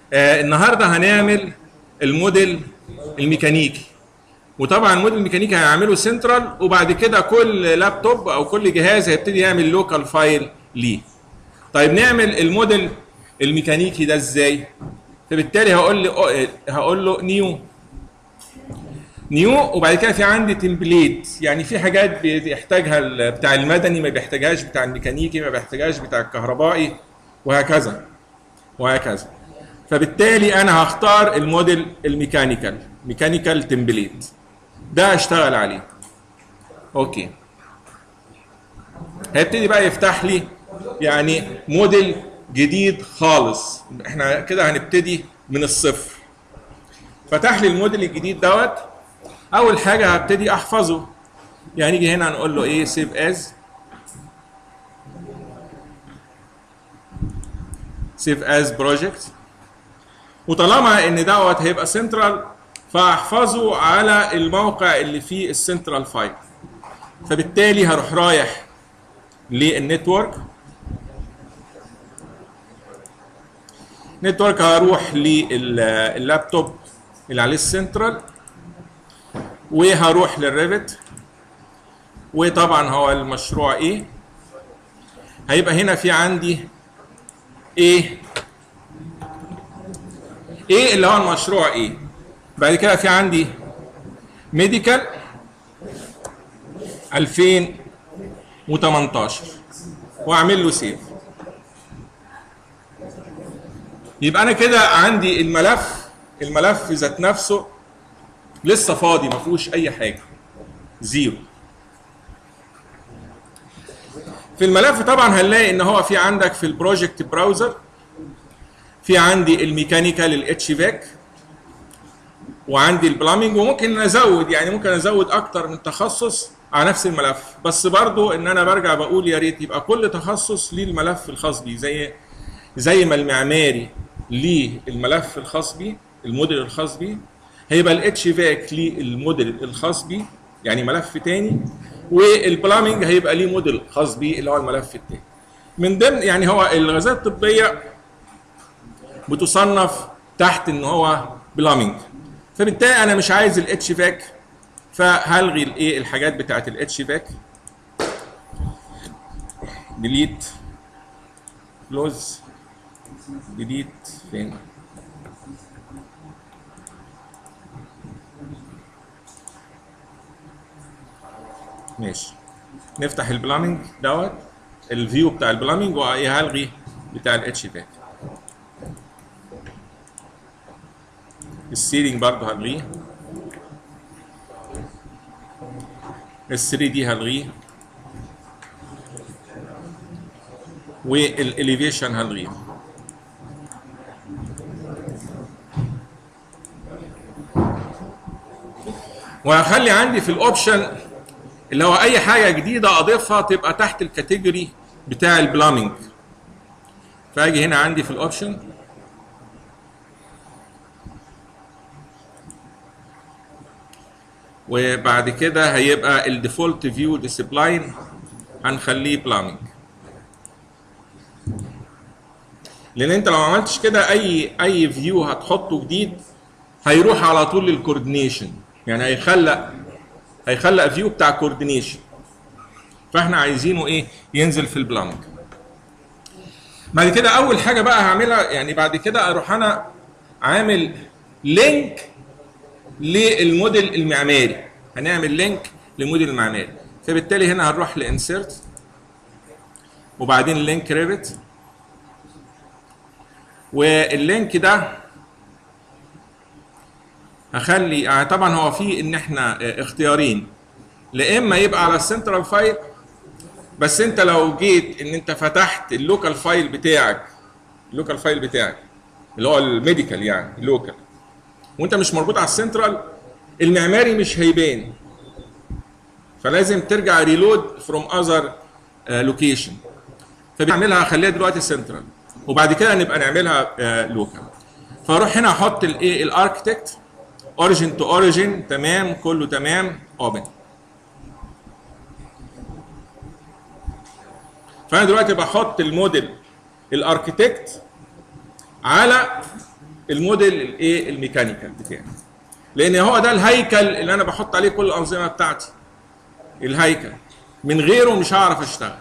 آه النهارده هنعمل الموديل الميكانيكي وطبعا الموديل الميكانيكي هنعمله سنترال وبعد كده كل لابتوب او كل جهاز هيبتدي يعمل لوكال فايل ليه طيب نعمل الموديل الميكانيكي ده ازاي فبالتالي هقول له هقول له نيو نيو وبعد كده في عندي تمبليت يعني في حاجات بيحتاجها بتاع المدني ما بيحتاجهاش بتاع الميكانيكي ما بيحتاجهاش بتاع الكهربائي وهكذا وهكذا فبالتالي انا هختار الموديل الميكانيكال ميكانيكال تمبليت ده اشتغل عليه اوكي هيبتدي بقى يفتح لي يعني موديل جديد خالص احنا كده هنبتدي من الصفر فتح لي الموديل الجديد دوت اول حاجه هبتدي احفظه يعني نيجي هنا نقول له ايه سيف از سيف از بروجكت وطالما ان دوت هيبقى سنترال فاحفظه على الموقع اللي فيه السنترال فايل فبالتالي هروح رايح للنتورك نتورك هروح لللابتوب اللي عليه السنترال وهروح للريفت وطبعا هو المشروع ايه هيبقى هنا في عندي ايه ايه اللي هو المشروع ايه بعد كده في عندي ميديكال 2018 واعمل له سيف يبقى انا كده عندي الملف الملف ذات نفسه لسه فاضي ما فيهوش اي حاجه زيرو في الملف طبعا هنلاقي ان هو في عندك في البروجكت براوزر في عندي الميكانيكال الاتش فاك وعندي البلامينج وممكن ازود يعني ممكن ازود اكتر من تخصص على نفس الملف بس برضو ان انا برجع بقول يا ريت يبقى كل تخصص ليه الملف الخاص بيه زي زي ما المعماري ليه الملف الخاص بيه الموديل الخاص بيه هيبقى الاتش فاك ليه الموديل الخاص بيه يعني ملف تاني والبلامينج هيبقى ليه موديل خاص بيه اللي هو الملف التاني من ضمن يعني هو الغازات الطبيه بتصنف تحت ان هو بلامينج فبالتالي انا مش عايز الاتش فاك فهلغي الايه الحاجات بتاعت الاتش فاك ديليت كلوز ديليت فين ماشي نفتح البلامينج دوت الفيو بتاع البلامينج وهلغي بتاع الاتش فاك السيرينج برضه هلغيه ال 3 دي هلغيه والاليفيشن هلغيه وهخلي عندي في الاوبشن اللي هو اي حاجه جديده اضيفها تبقى تحت الكاتيجوري بتاع البلامينج فاجي هنا عندي في الاوبشن وبعد كده هيبقى الديفولت فيو ديسبلاين هنخليه بلامينج لان انت لو ما عملتش كده اي اي فيو هتحطه جديد هيروح على طول للكوردينيشن يعني هيخلق هيخلق فيو بتاع كوردينيشن فاحنا عايزينه ايه ينزل في البلانك بعد كده اول حاجه بقى هعملها يعني بعد كده اروح انا عامل لينك للموديل المعماري هنعمل لينك للموديل المعماري فبالتالي هنا هنروح لانسيرت وبعدين لينك ريفت واللينك ده هخلي يعني طبعا هو في ان احنا اختيارين لا اما يبقى على السنترال فايل بس انت لو جيت ان انت فتحت اللوكال فايل بتاعك اللوكال فايل بتاعك اللي هو الميديكال يعني اللوكال وانت مش مربوط على السنترال المعماري مش هيبان فلازم ترجع ريلود فروم اذر لوكيشن فبنعملها خليها دلوقتي سنترال وبعد كده نبقى نعملها لوكال فاروح هنا احط الايه الاركتكت اوريجن تو اوريجن تمام كله تمام اوبن فانا دلوقتي بحط الموديل الاركتكت على الموديل الايه الميكانيكال بتاعي لان هو ده الهيكل اللي انا بحط عليه كل الانظمه بتاعتي الهيكل من غيره مش هعرف اشتغل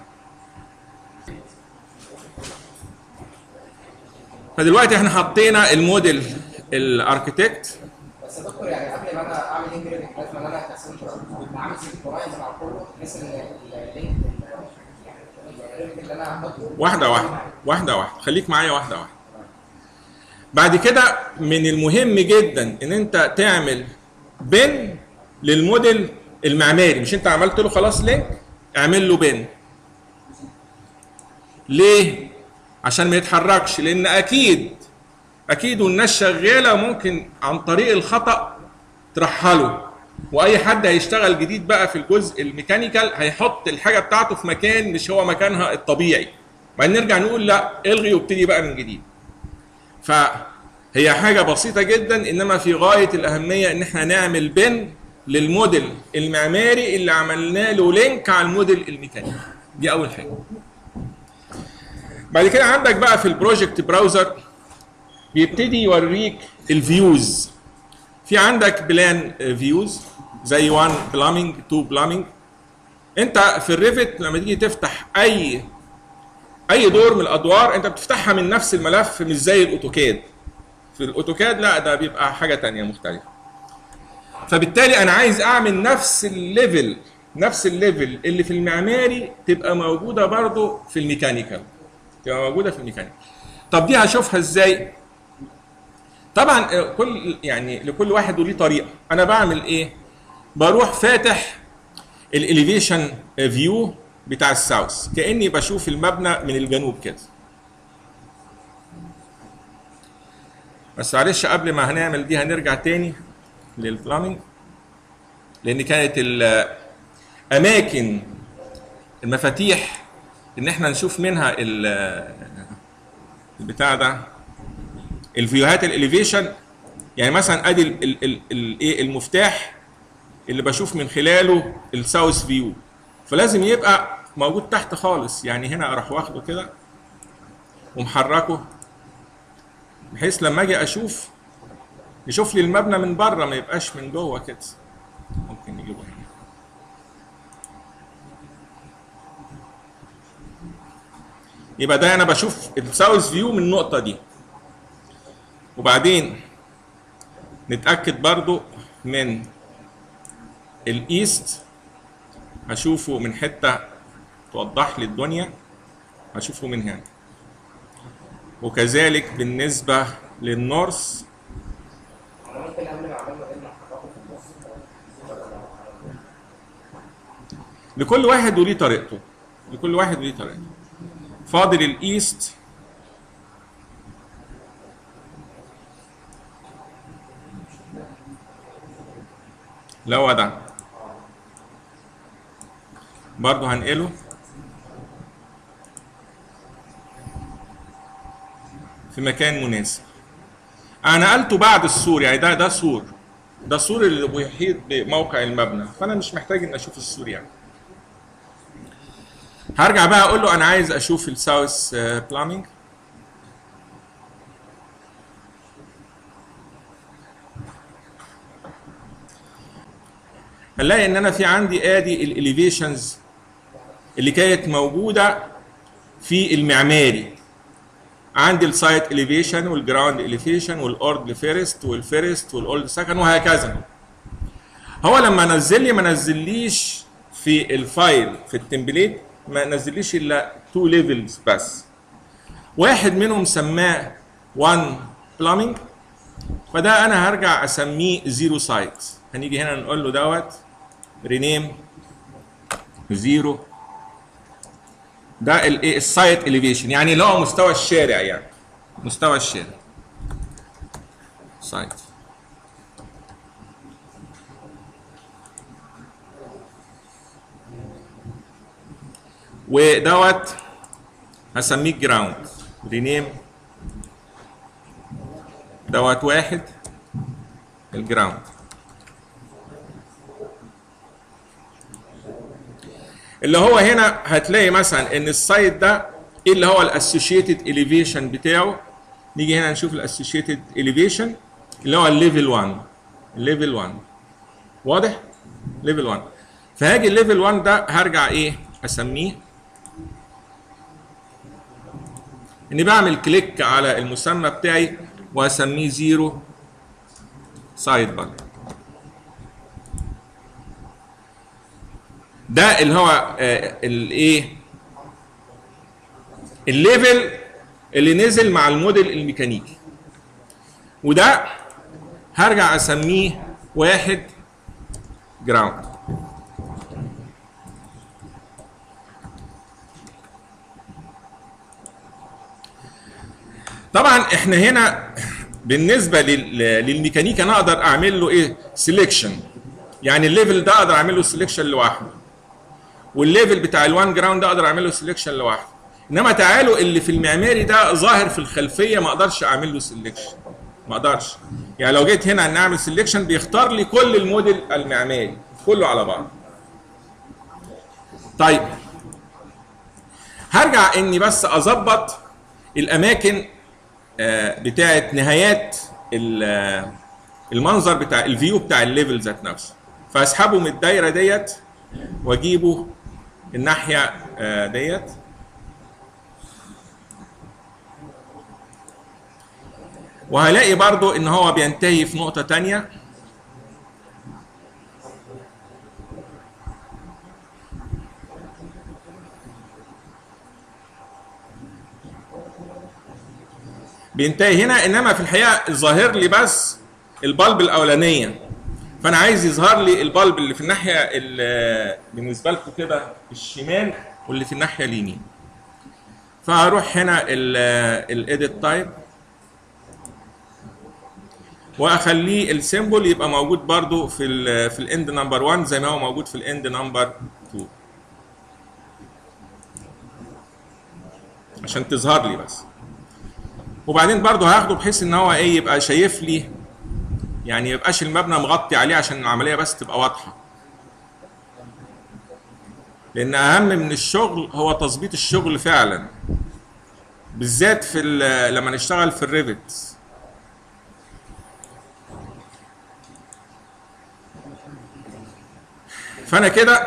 فدلوقتي احنا حطينا الموديل الاركتكت بس يا دكتور يعني قبل ما انا اعمل انجريدنت لازم ان انا كسنتر اعمل سنكرايز مع كله بحيث ان اللينك يعني اللي انا هحطه واحدة واحدة واحدة واحدة خليك معايا واحدة واحدة بعد كده من المهم جدا ان انت تعمل بن للموديل المعماري مش انت عملت له خلاص لينك اعمل له بن ليه عشان ما يتحركش لان اكيد اكيد والناس شغاله ممكن عن طريق الخطا ترحله واي حد هيشتغل جديد بقى في الجزء الميكانيكال هيحط الحاجه بتاعته في مكان مش هو مكانها الطبيعي بعدين نرجع نقول لا الغي وابتدي بقى من جديد فهي حاجه بسيطه جدا انما في غايه الاهميه ان احنا نعمل بن للموديل المعماري اللي عملنا له لينك على الموديل الميكانيكي دي اول حاجه بعد كده عندك بقى في البروجكت براوزر بيبتدي يوريك الفيوز في عندك بلان فيوز زي 1 بلامينج 2 بلامينج انت في الريفت لما تيجي تفتح اي اي دور من الادوار انت بتفتحها من نفس الملف مش زي الاوتوكاد في الاوتوكاد لا ده بيبقى حاجه تانية مختلفه فبالتالي انا عايز اعمل نفس الليفل نفس الليفل اللي في المعماري تبقى موجوده برضو في الميكانيكال تبقى موجوده في الميكانيكال طب دي هشوفها ازاي طبعا كل يعني لكل واحد وليه طريقه انا بعمل ايه بروح فاتح الاليفيشن فيو بتاع الساوث كاني بشوف المبنى من الجنوب كده بس معلش قبل ما هنعمل دي هنرجع تاني للبلامينج لان كانت الاماكن المفاتيح ان احنا نشوف منها البتاع ده الفيوهات الاليفيشن يعني مثلا ادي الايه المفتاح اللي بشوف من خلاله الساوث فيو فلازم يبقى موجود تحت خالص يعني هنا اروح واخده كده ومحركه بحيث لما اجي اشوف يشوف لي المبنى من بره ما يبقاش من جوه كده ممكن نجيبه هنا يبقى ده انا بشوف الساوث فيو من النقطه دي وبعدين نتاكد برضو من الايست هشوفه من حته توضح لي الدنيا هشوفه من هنا وكذلك بالنسبه للنورث انا ممكن قبل ما اعمل له ان احركه في النص لكل واحد وليه طريقته لكل واحد وليه طريقته فاضل الايست لا هو ده برضه هنقله في مكان مناسب انا نقلته بعد السور يعني ده ده سور ده سور اللي بيحيط بموقع المبنى فانا مش محتاج ان اشوف السور يعني هرجع بقى اقول له انا عايز اشوف الساوث بلاننج هنلاقي ان انا في عندي ادي الاليفيشنز اللي كانت موجوده في المعماري عندي السايت اليفيشن والجراوند اليفيشن والاورد فيرست والفيرست والاولد سكند وهكذا هو لما نزل لي ما نزليش في الفايل في التمبليت ما نزليش الا تو ليفلز بس واحد منهم سماه 1 بلامينج فده انا هرجع اسميه زيرو سايت هنيجي هنا نقول له دوت رينيم زيرو ده الايه السايت اليفيشن يعني اللي هو مستوى الشارع يعني مستوى الشارع سايت ودوت هسميه جراوند رينيم دوت واحد الجراوند اللي هو هنا هتلاقي مثلا ان السايت ده ايه اللي هو الاسوشيتد اليفيشن بتاعه نيجي هنا نشوف الاسوشيتد اليفيشن اللي هو الليفل 1 الليفل 1 واضح ليفل 1 فهاجي الليفل 1 ده هرجع ايه اسميه اني بعمل كليك على المسمى بتاعي واسميه زيرو سايد بار ده اللي هو الايه الليفل اللي نزل مع الموديل الميكانيكي وده هرجع اسميه واحد جراوند طبعا احنا هنا بالنسبه لل- للميكانيكا انا اقدر اعمل له ايه سيلكشن يعني الليفل ده اقدر اعمل له سيلكشن لوحده والليفل بتاع الوان جراوند ده اقدر اعمل له سيلكشن لوحده انما تعالوا اللي في المعماري ده ظاهر في الخلفيه ما اقدرش اعمل له سيلكشن ما اقدرش يعني لو جيت هنا نعمل سيلكشن بيختار لي كل الموديل المعماري كله على بعض طيب هرجع اني بس اظبط الاماكن آه، بتاعت نهايات ال- آه، المنظر بتاع الفيو بتاع الليفل ذات نفسه فاسحبه من الدايره ديت واجيبه الناحيه آه، ديت وهلاقي برضو ان هو بينتهي في نقطه تانية بينتهي هنا انما في الحقيقه ظاهر لي بس البلب الاولانيه فانا عايز يظهر لي البلب اللي في الناحيه ال- بالنسبه لكم كده الشمال واللي في الناحيه اليمين فهروح هنا الايديت تايب واخليه السيمبل يبقى موجود برضو في ال في الاند نمبر 1 زي ما هو موجود في الاند نمبر 2 عشان تظهر لي بس وبعدين برضو هاخده بحيث ان هو ايه يبقى شايف لي يعني يبقاش المبنى مغطي عليه عشان العمليه بس تبقى واضحه لان اهم من الشغل هو تظبيط الشغل فعلا بالذات في ال- لما نشتغل في الريفت فانا كده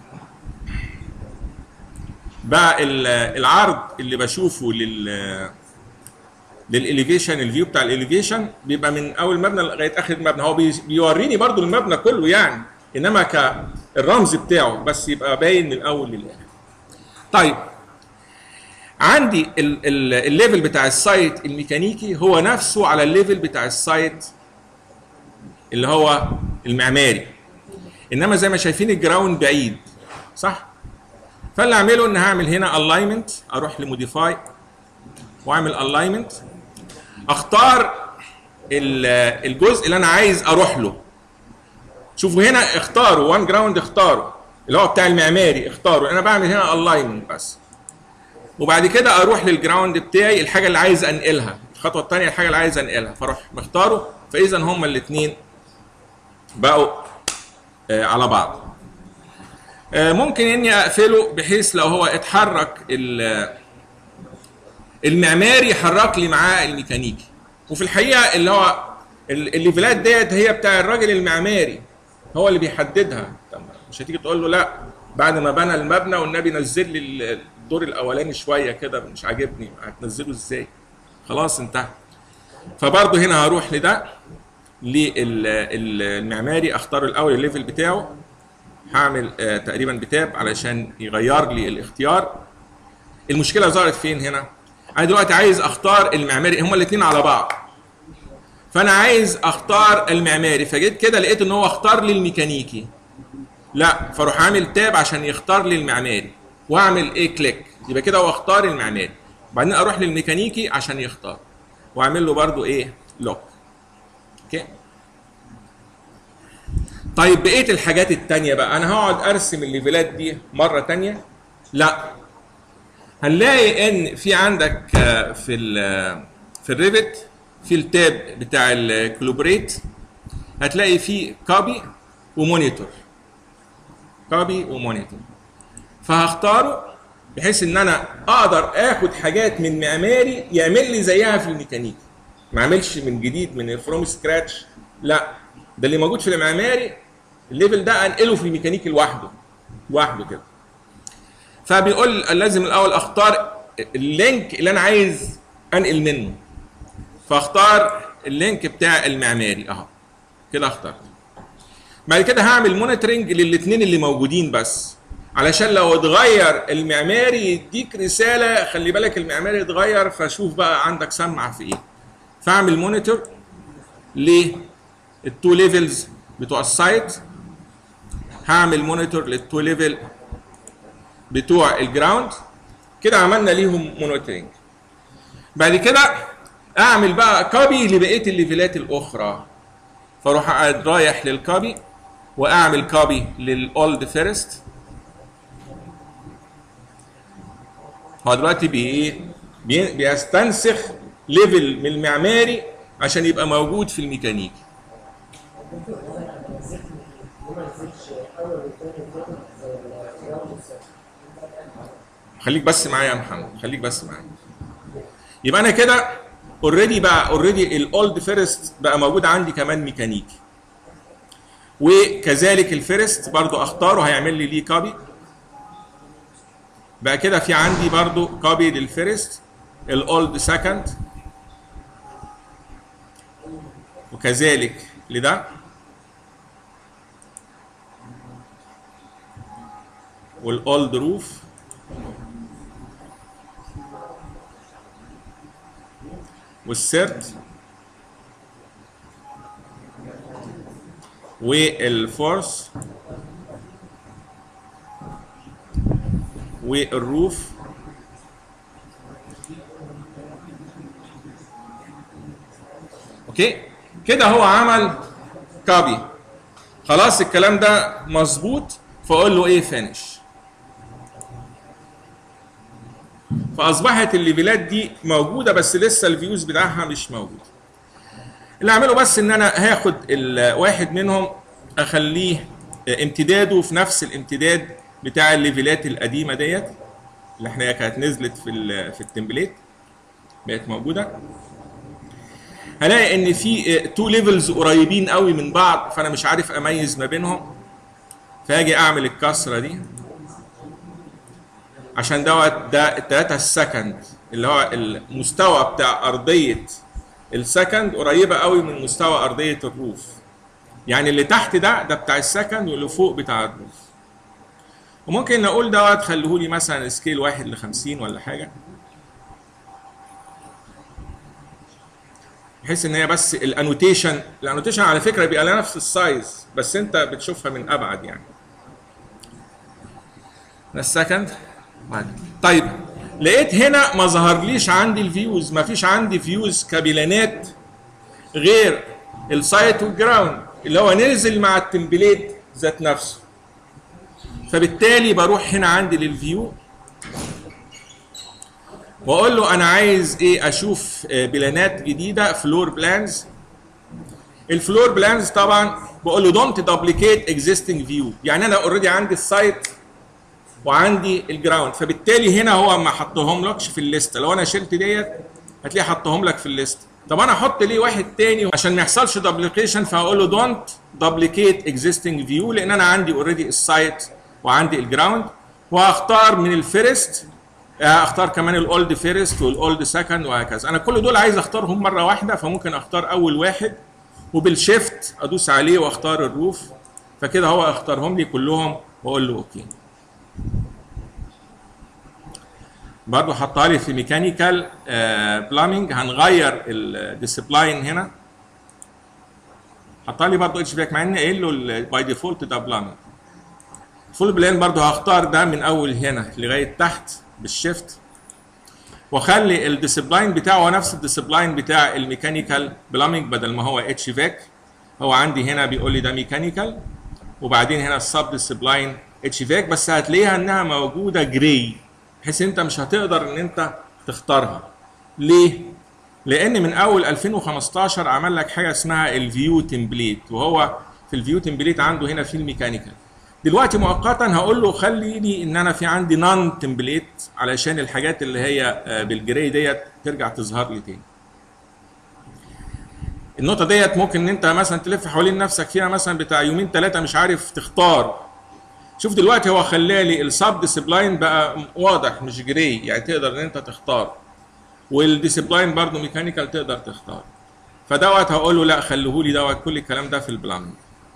بقى ال- العرض اللي بشوفه لل للاليفيشن الفيو بتاع الاليفيشن بيبقى من اول مبنى لغايه اخر مبنى هو بي- بيوريني برضو المبنى كله يعني انما كالرمز بتاعه بس يبقى باين من الاول للاخر طيب عندي ال- ال- الليفل بتاع السايت الميكانيكي هو نفسه على الليفل بتاع السايت اللي هو المعماري انما زي ما شايفين الجراوند بعيد صح فاللي اعمله ان هعمل هنا الاينمنت اروح لموديفاي واعمل الاينمنت اختار ال- الجزء اللي انا عايز اروح له شوفوا هنا اختاروا وان جراوند اختاروا اللي هو بتاع المعماري اختاروا انا بعمل هنا الاينمنت بس وبعد كده اروح للجراوند بتاعي الحاجه اللي عايز انقلها الخطوه الثانيه الحاجه اللي عايز انقلها فاروح مختاره فاذا هما الاثنين بقوا آه، على بعض آه، ممكن اني اقفله بحيث لو هو اتحرك ال- المعماري يحرك لي معاه الميكانيكي وفي الحقيقه اللي هو ال- الليفلات ديت هي بتاع الراجل المعماري هو اللي بيحددها طب مش هتيجي تقول له لا بعد ما بنى المبنى والنبي نزل لي ال- الدور الاولاني شويه كده مش عاجبني هتنزله ازاي خلاص انتهى فبرضه هنا هروح لده للمعماري اختار الاول الليفل بتاعه هعمل آه، تقريبا بتاب علشان يغير لي الاختيار المشكله ظهرت فين هنا انا دلوقتي عايز اختار المعماري هما الاثنين على بعض فانا عايز اختار المعماري فجيت كده لقيت ان هو اختار لي الميكانيكي لا فاروح عامل تاب عشان يختار لي المعماري واعمل ايه كليك يبقى كده هو اختار المعماري وبعدين اروح للميكانيكي عشان يختار واعمل له برضو ايه لوك اوكي طيب بقيه الحاجات التانية بقى انا هقعد ارسم الليفلات دي مره تانية لا هنلاقي ان في عندك آه، في ال في الريفت في التاب بتاع الكلوبريت هتلاقي فيه كوبي ومونيتور كوبي ومونيتور فهختاره بحيث ان انا اقدر اخد حاجات من معماري يعمل لي زيها في الميكانيكي ما اعملش من جديد من فروم سكراتش لا ده اللي موجود في المعماري الليفل ده انقله في الميكانيكي لوحده لوحده كده فبيقول لازم الاول اختار اللينك اللي انا عايز انقل منه فاختار اللينك بتاع المعماري اهو كده اخترت بعد كده هعمل مونيتورنج للاثنين اللي موجودين بس علشان لو اتغير المعماري يديك رساله خلي بالك المعماري اتغير فشوف بقى عندك سمع في ايه فاعمل مونيتور للتو ليفلز بتوع السايت هعمل مونيتور للتو ليفل بتوع الجراوند كده عملنا ليهم مونيتورنج بعد كده اعمل بقى كوبي لبقيه الليفلات الاخرى فاروح رايح للكوبي واعمل كوبي للاولد فيرست هو دلوقتي بي ايه بي- بيستنسخ ليفل من المعماري عشان يبقى موجود في الميكانيكي خليك بس معايا يا محمد خليك بس معايا يبقى انا كده اوريدي بقى اوريدي الاولد فيرست بقى موجود عندي كمان ميكانيكي وكذلك الفيرست برضو اختاره هيعمل لي ليه كوبي بقى كده في عندي برضو كوبي للفيرست الاولد سكند وكذلك لده والاولد روف والسيرد والفورس والروف اوكي كده هو عمل كوبي خلاص الكلام ده مظبوط فاقول له ايه فينش فاصبحت الليفلات دي موجوده بس لسه الفيوز بتاعها مش موجود اللي اعمله بس ان انا هاخد الواحد منهم اخليه امتداده في نفس الامتداد بتاع الليفلات القديمه ديت اللي احنا كانت نزلت في ال في التمبليت بقت موجوده هلاقي ان في تو ليفلز قريبين قوي من بعض فانا مش عارف اميز ما بينهم فاجي اعمل الكسره دي عشان دوت ده التلاتة السكند اللي هو المستوى بتاع ارضيه السكند قريبه قوي من مستوى ارضيه الروف يعني اللي تحت ده ده بتاع السكند واللي فوق بتاع الروف وممكن نقول دوت خليه لي مثلا سكيل واحد ل 50 ولا حاجه بحيث ان هي بس الانوتيشن الانوتيشن على فكره بيبقى لها نفس السايز بس انت بتشوفها من ابعد يعني ده السكند طيب لقيت هنا ما ظهرليش عندي الفيوز ما فيش عندي فيوز كابيلانات غير السايت والجراوند اللي هو نزل مع التمبليت ذات نفسه فبالتالي بروح هنا عندي للفيو واقول له انا عايز ايه اشوف بلانات جديده فلور بلانز الفلور بلانز طبعا بقول له دونت دوبليكيت اكزيستنج فيو يعني انا اوريدي عندي السايت وعندي الجراوند فبالتالي هنا هو ما حطهم لكش في الليست لو انا شلت ديت هتلاقيه حطهم لك في الليست طب انا احط ليه واحد تاني عشان ما يحصلش دوبليكيشن فاقول له دونت دوبليكيت اكزيستنج فيو لان انا عندي اوريدي السايت وعندي الجراوند وهختار من الفيرست اختار كمان الاولد فيرست والاولد سكند وهكذا انا كل دول عايز اختارهم مره واحده فممكن اختار اول واحد وبالشيفت ادوس عليه واختار الروف فكده هو اختارهم لي كلهم واقول له اوكي برضه حطها لي في ميكانيكال بلامينج هنغير الديسبلاين هنا حطها لي برضه اتش باك مع اني قايل له باي ديفولت ده بلامينج فول بلان برضه هختار ده من اول هنا لغايه تحت بالشيفت واخلي الديسبلاين بتاعه هو نفس الديسبلاين بتاع الميكانيكال بلامينج بدل ما هو اتش فاك هو عندي هنا بيقول لي ده ميكانيكال وبعدين هنا السب ديسبلاين اتش فاك بس هتلاقيها انها موجوده جراي بحيث انت مش هتقدر ان انت تختارها ليه لان من اول 2015 عمل لك حاجه اسمها الفيو تمبليت وهو في الفيو تمبليت عنده هنا في الميكانيكال دلوقتي مؤقتا هقول له خليني ان انا في عندي نون تمبليت علشان الحاجات اللي هي آه، بالجراي ديت ترجع تظهر لي تاني النقطه ديت ممكن ان انت مثلا تلف حوالين نفسك فيها مثلا بتاع يومين ثلاثه مش عارف تختار شوف دلوقتي هو خلالي السب ديسبلاين بقى واضح مش جراي يعني تقدر ان انت تختار والديسبلاين برضه ميكانيكال تقدر تختار فدوت هقول له لا خليهولي دوت كل الكلام ده في البلاننج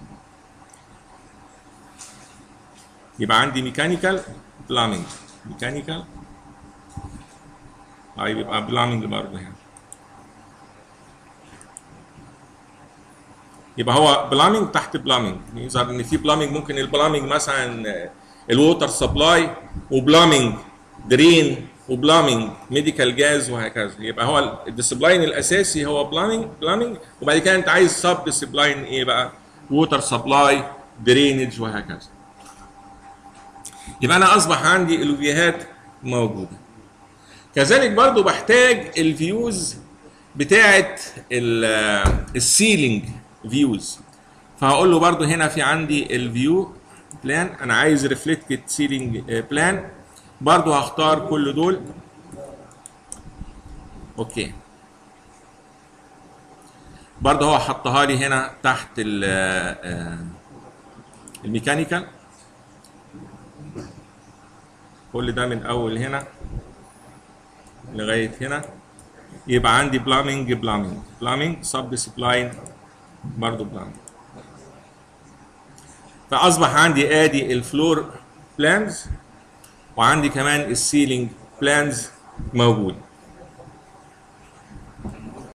يبقى عندي ميكانيكال بلاننج ميكانيكال طيب يبقى بلاننج برضه هنا يبقى هو بلاننج تحت بلاننج يظهر ان في بلاننج ممكن البلاننج مثلا الووتر سبلاي وبلاننج درين وبلاننج ميديكال جاز وهكذا يبقى هو الديسبلاين الاساسي هو بلاننج بلاننج وبعد كده انت عايز سب ديسبلاين ايه بقى ووتر سبلاي درينج وهكذا يبقى انا اصبح عندي الفيوهات موجوده كذلك برضو بحتاج الفيوز بتاعه السيلينج فيوز فهقول له برضو هنا في عندي الفيو بلان انا عايز ريفلكتد سيلينج بلان برضو هختار كل دول اوكي برضو هو حطها لي هنا تحت ال- آه، الميكانيكال كل ده من اول هنا لغايه هنا يبقى عندي بلامينج بلامينج بلامينج سب ديسبلاين برضه بلامينج فاصبح عندي ادي الفلور بلانز وعندي كمان السيلينج بلانز موجود